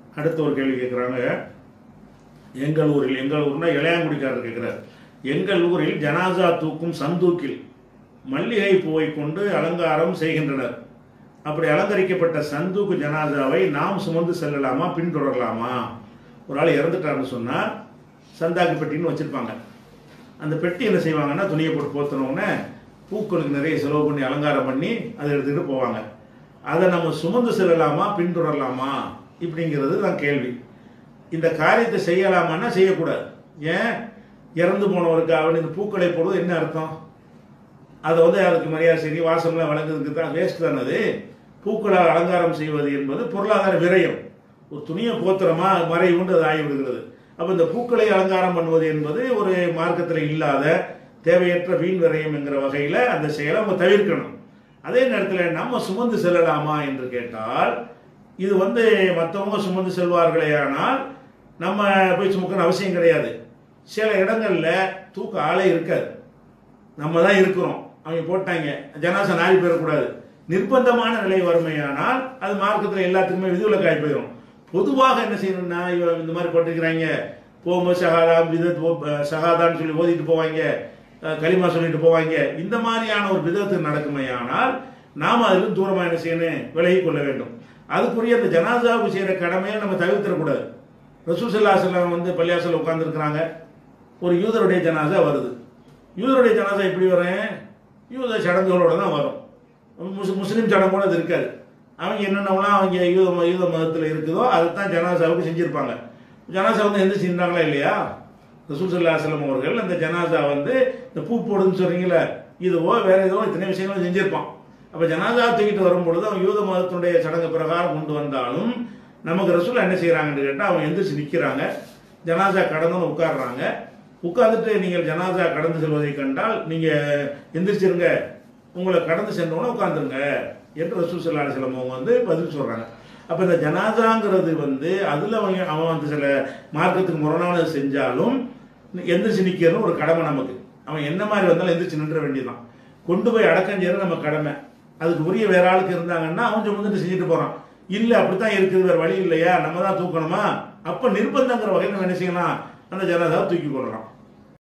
அடுத்த ஒரு கேள்வி கேட்குறாங்க எங்கள் ஊரில் எங்கள் ஊர்னா இளையாங்குடிக்காரர் கேட்குறார் எங்கள் ஊரில் ஜனாசா தூக்கும் சந்தூக்கில் மல்லிகை பூவை கொண்டு அலங்காரம் செய்கின்றனர் அப்படி அலங்கரிக்கப்பட்ட சந்தூக்கு ஜனாசாவை நாம் சுமந்து செல்லலாமா பின்தொடரலாமா ஒரு ஆள் இறந்துட்டாருன்னு சொன்னால் சந்தாக்கு பெட்டின்னு வச்சுருப்பாங்க அந்த பெட்டி என்ன செய்வாங்கன்னா துணியை போட்டு போத்துனோடனே பூக்களுக்கு நிறைய செலவு பண்ணி அலங்காரம் பண்ணி அதை எடுத்துக்கிட்டு போவாங்க அதை நம்ம சுமந்து செல்லலாமா பின்தொடரலாமா இப்படிங்கிறது தான் கேள்வி இந்த காரியத்தை செய்யலாமான்னா செய்யக்கூடாது ஏன் இறந்து போனவருக்கு அவன் இந்த பூக்களை போடுவது என்ன அர்த்தம் அதை வந்து அதுக்கு மரியாதை செஞ்சு வாசம்லாம் வழங்குறதுக்கு தான் வேஸ்ட் தானே அது பூக்களால் அலங்காரம் செய்வது என்பது பொருளாதார விரயம் ஒரு துணியை போத்துறோமா மறை உண்டு அது ஆகிவிடுகிறது அப்போ இந்த பூக்களை அலங்காரம் பண்ணுவது என்பது ஒரு மார்க்கத்தில் இல்லாத தேவையற்ற வீண் விரயம் என்கிற வகையில் அந்த செயலை அவங்க தவிர்க்கணும் அதே நேரத்தில் நம்ம சுமந்து செல்லலாமா என்று கேட்டால் இது வந்து மற்றவங்க சுமந்து செல்வார்களே ஆனால் நம்ம போய் சுமக்கணும் அவசியம் கிடையாது சில இடங்களில் தூக்க ஆளே இருக்காது நம்ம தான் இருக்கிறோம் அவங்க போட்டாங்க ஜனாசா நாரி போயிடக்கூடாது நிர்பந்தமான நிலை வறுமையானால் அது மார்க்கத்தில் எல்லாத்துக்குமே விதிவிலக்காய் போயிடும் பொதுவாக என்ன செய்யணும்னா இவ இந்த மாதிரி போட்டிருக்கிறாங்க போகும்போது சகாதா விதத் சகாதான்னு சொல்லி ஓதிட்டு போவாங்க அஹ் களிமா சொல்லிட்டு போவாங்க இந்த மாதிரியான ஒரு விதத்து நடக்குமே ஆனால் நாம் அதிலும் தூரமாக என்ன செய்யணும் விலகி கொள்ள வேண்டும் அதுக்குரிய அந்த ஜனாசாவுக்கு செய்கிற கடமையை நம்ம தவிர்த்திடக்கூடாது ரசூல் சல்லா செல்லம் வந்து பள்ளியாசல் உட்காந்துருக்குறாங்க ஒரு யூதருடைய ஜனாசா வருது யூதருடைய ஜனாசா எப்படி வரும் யூத சடங்குகளோட தான் வரும் முஸ் முஸ்லீம் சடங்கோட அது இருக்காது அவங்க என்னென்னலாம் அவங்க யூத ம- யூத மதத்தில் இருக்குதோ அதை தான் ஜனாசாவுக்கு செஞ்சுருப்பாங்க ஜனாசா வந்து எந்த செஞ்சாங்களா இல்லையா ரசூல் சல்லா செல்லம் அவர்கள் அந்த ஜனாசா வந்து இந்த பூ போடுன்னு சொல்றீங்களே இதுவோ வேற ஏதோ இத்தனை விஷயங்களும் செஞ்சிருப்பான் அப்போ ஜனாசா தூக்கிட்டு வரும்பொழுது அவன் யூத மதத்தினுடைய சடங்கு பிரகாரம் கொண்டு வந்தாலும் நமக்கு ரசூல் என்ன செய்கிறாங்கன்னு கேட்டால் அவங்க எந்திரிச்சு நிற்கிறாங்க ஜனாசா கடந்து உட்கார்றாங்க உட்கார்ந்துட்டு நீங்கள் ஜனாசா கடந்து செல்வதை கண்டால் நீங்கள் எந்திரிச்சிருங்க உங்களை கடந்து சென்றவொன்னே உட்காந்துருங்க என்று ரசூல் சல்லா அலிஸ்லாம் அவங்க வந்து பதில் சொல்கிறாங்க அப்போ இந்த ஜனாசாங்கிறது வந்து அதில் அவங்க அவன் வந்து சில மார்க்கத்துக்கு முரணானது செஞ்சாலும் எந்திரிச்சு நிற்கிறது ஒரு கடமை நமக்கு அவன் என்ன மாதிரி வந்தாலும் எந்திரிச்சு நின்ற வேண்டியதுதான் கொண்டு போய் அடக்கம் செய்யறது நம்ம கடமை அதுக்கு உரிய வேற ஆளுக்கு இருந்தாங்கன்னா அவன் சுமந்துட்டு செஞ்சுட்டு போறான் இல்ல அப்படித்தான் இருக்குது வேற வழி இல்லையா நம்ம தான் தூக்கணுமா அப்ப நிர்பந்தங்கிற வகையில் நம்ம என்ன செய்யலாம் அந்த ஜனாதாவை தூக்கி கொள்ளலாம்